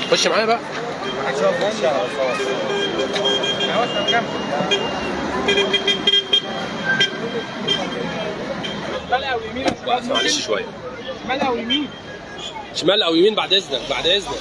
خش معايا بقى معلش شويه شمال او يمين شمال او يمين بعد اذنك بعد اذنك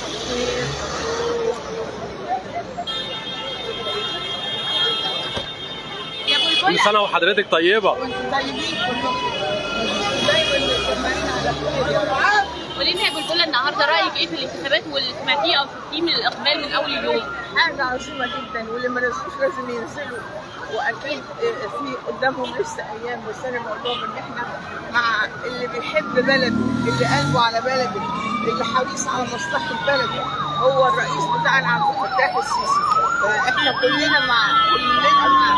يا كل بلبل سنه وحضرتك طيبه طيبين كلهم دايما متجمعين على كل يا رب قولي لنا يا بلبل النهارده رايك ايه في الانتخابات واللي سمعتيه او شفتيه من الاقبال من اول اليوم حاجة عظيمة جدا واللي ما نزلوش لازم ينزلوا واكيد آه، في قدامهم لسه ايام بس انا بقول لهم ان احنا مع اللي بيحب بلده اللي قلبه على بلده اللي حريص على مصلحة بلده هو الرئيس بتاعنا عبد الفتاح السيسي فاحنا كلنا مع كلنا مع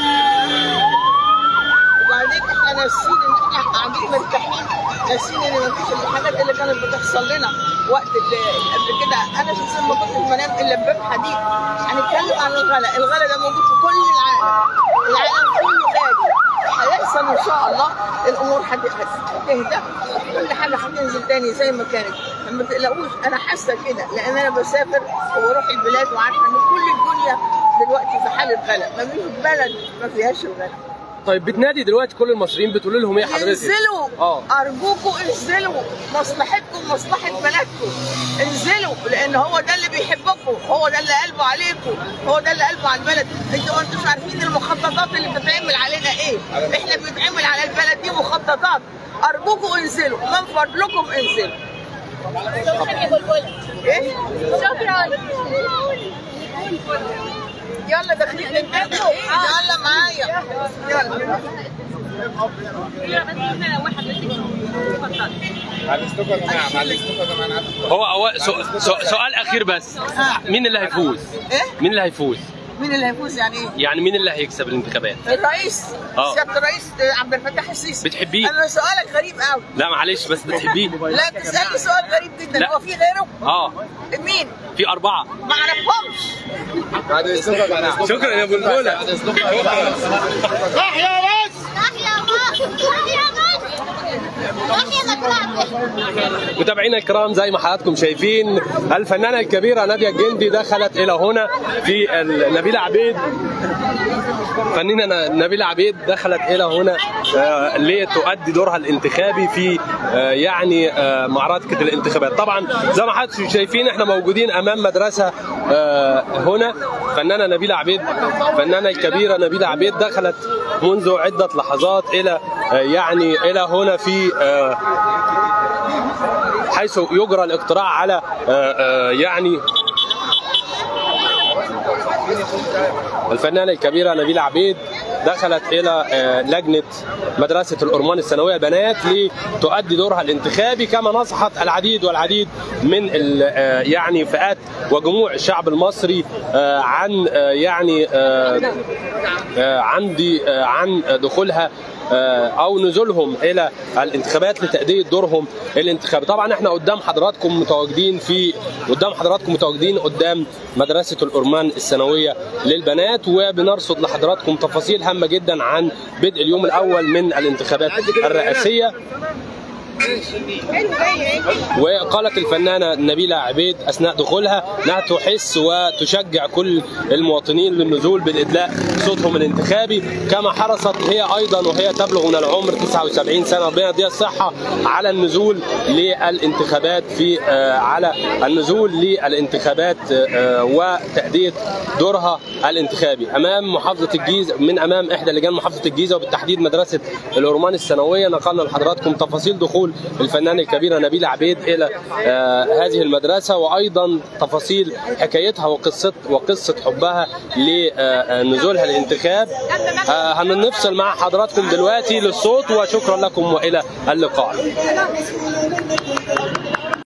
وبعدين احنا ناسيين ان احنا قاعدين مرتاحين ناسيين ان مفيش الحاجات اللي كانت بتحصل لنا وقت اللي قبل كده انا شخصيا ما كنتش بنام الا بباب حديد هنتكلم عن الغلاء الغلاء ده موجود في كل العالم العالم كله غالي هيحصل ان شاء الله الامور هت- هتهدى كل حاجه هتنزل تاني زي ما كانت ما تقلقوش انا حاسه كده لان انا بسافر وبروح البلاد وعارفه ان كل الدنيا دلوقتي في حاله غلاء ما فيش بلد ما فيهاش الغلاء طيب بتنادي دلوقتي كل المصريين بتقول لهم ايه حضرتك انزلوا اه ارجوكوا انزلوا مصلحتكم مصلحه بلدكم انزلوا لان هو ده اللي بيحبكم هو ده اللي قلبه عليكم هو ده اللي قلبه على البلد انتوا ما انتوش عارفين المخططات اللي بتتعمل علينا ايه احنا بيتعمل على البلد دي مخططات ارجوكوا انزلوا من فضلكم انزلوا شكرا يا بلبل ايه شكرا يلا داخلين نتفقوا يلا معايا يلا يا بس احنا لو حضرتك اتفضلي هو هو سو- سو- سؤال اخير بس مين اللي هيفوز ايه مين اللي هيفوز مين اللي هيفوز يعني ايه يعني مين اللي هيكسب الانتخابات الرئيس آه. سياده الرئيس عبد الفتاح السيسي بتحبيه؟ انا سؤالك غريب قوي لا معلش بس بتحبيه لا تسالني سؤال غريب جدا لا. هو في غيره اه مين في اربعه ما اعرفهمش شكرا يا بلبله راح يا مصر راح يا مصر راح يا مصر متابعينا الكرام زي ما حضراتكم شايفين الفنانه الكبيره ناديه الجندي دخلت الى هنا في ال- نبيله عبيد فنانه نبيله عبيد دخلت الى هنا آه، لتؤدي دورها الانتخابي في آه، يعني آه، معركه الانتخابات طبعا زي ما حضراتكم شايفين احنا موجودين امام مدرسه آه، هنا فنانه نبيله عبيد فنانه الكبيره نبيله عبيد دخلت منذ عده لحظات الى آه، يعني الى هنا في آه، حيث يجرى الاقتراع على آه، آه، يعني الفنانة الكبيرة نبيلة عبيد دخلت إلى آه، لجنة مدرسة الأرمان الثانوية بنات لتؤدي دورها الانتخابي كما نصحت العديد والعديد من ال- آه، يعني فئات وجموع الشعب المصري آه، عن آه، يعني آه، آه، عن دي- آه، عن دخولها آه، او نزولهم الى الانتخابات لتاديه دورهم الانتخابي طبعا احنا قدام حضراتكم متواجدين في قدام حضراتكم متواجدين قدام مدرسه الأرمان الثانويه للبنات وبنرصد لحضراتكم تفاصيل هامه جدا عن بدء اليوم الاول من الانتخابات الرئاسيه وقالت الفنانة نبيلة عبيد أثناء دخولها أنها تحس وتشجع كل المواطنين للنزول بالإدلاء صوتهم الانتخابي كما حرصت هي أيضا وهي تبلغ من العمر 79 سنة ربنا يديها الصحة على النزول للانتخابات في آه، على النزول للانتخابات آه، وتأدية دورها الانتخابي أمام محافظة الجيزة من أمام إحدى لجان محافظة الجيزة وبالتحديد مدرسة الأورمان الثانوية نقلنا لحضراتكم تفاصيل دخول الفنانة الكبيرة نبيلة عبيد إلى آه، هذه المدرسة وأيضا تفاصيل حكايتها وقصة وقصة حبها لنزولها الانتخاب آه، هنفصل مع حضراتكم دلوقتي للصوت وشكرا لكم وإلى اللقاء